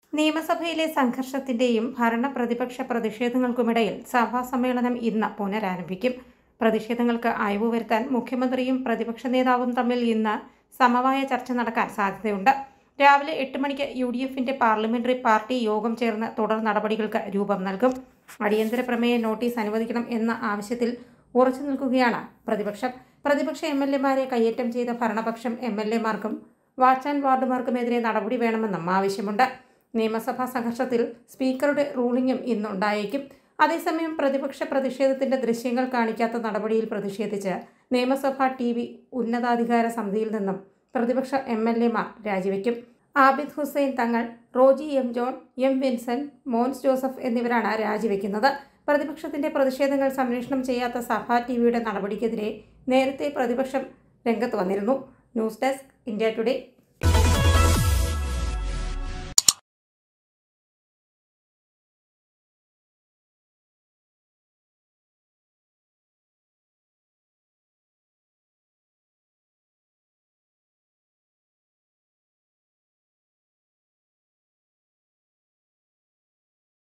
നിയമസഭയിലെ സംഘർഷത്തിന്റെയും ഭരണ പ്രതിപക്ഷ പ്രതിഷേധങ്ങൾക്കുമിടയിൽ സഭാ സമ്മേളനം ഇന്ന് പുനരാരംഭിക്കും പ്രതിഷേധങ്ങൾക്ക് അയവ് വരുത്താൻ മുഖ്യമന്ത്രിയും പ്രതിപക്ഷ നേതാവും തമ്മിൽ ഇന്ന് സമവായ ചർച്ച നടക്കാൻ സാധ്യതയുണ്ട് രാവിലെ എട്ട് മണിക്ക് യു ഡി എഫിന്റെ പാർലമെന്ററി പാർട്ടി യോഗം ചേർന്ന് തുടർ നടപടികൾക്ക് രൂപം നൽകും അടിയന്തര പ്രമേയ നോട്ടീസ് അനുവദിക്കണം എന്ന ആവശ്യത്തിൽ ഉറച്ചു നിൽക്കുകയാണ് പ്രതിപക്ഷം പ്രതിപക്ഷ എം എൽ എമാരെ കയ്യേറ്റം ചെയ്ത ഭരണപക്ഷം എം എൽ എമാർക്കും വാച്ച് ആൻഡ് വാർഡുമാർക്കുമെതിരെ നടപടി വേണമെന്നും ആവശ്യമുണ്ട് നിയമസഭാ സംഘർഷത്തിൽ സ്പീക്കറുടെ റൂളിംഗും ഇന്നുണ്ടായേക്കും അതേസമയം പ്രതിപക്ഷ പ്രതിഷേധത്തിന്റെ ദൃശ്യങ്ങൾ കാണിക്കാത്ത നടപടിയിൽ പ്രതിഷേധിച്ച് നിയമസഭാ ടി വി ഉന്നതാധികാര സമിതിയിൽ നിന്നും പ്രതിപക്ഷ എം എൽ എമാർ രാജിവെക്കും ആബിദ് ഹുസൈൻ തങ്ങൾ റോജി എം ജോൺ എം വിൻസെന്റ് മോൻസ് ജോസഫ് എന്നിവരാണ് രാജിവെക്കുന്നത് പ്രതിപക്ഷത്തിന്റെ പ്രതിഷേധങ്ങൾ സംരക്ഷണം ചെയ്യാത്ത സഭാ ടി വിയുടെ നടപടിക്കെതിരെ നേരത്തെ പ്രതിപക്ഷം രംഗത്ത് വന്നിരുന്നു ന്യൂസ് ഡെസ്ക് ഇന്ത്യ ടുഡേ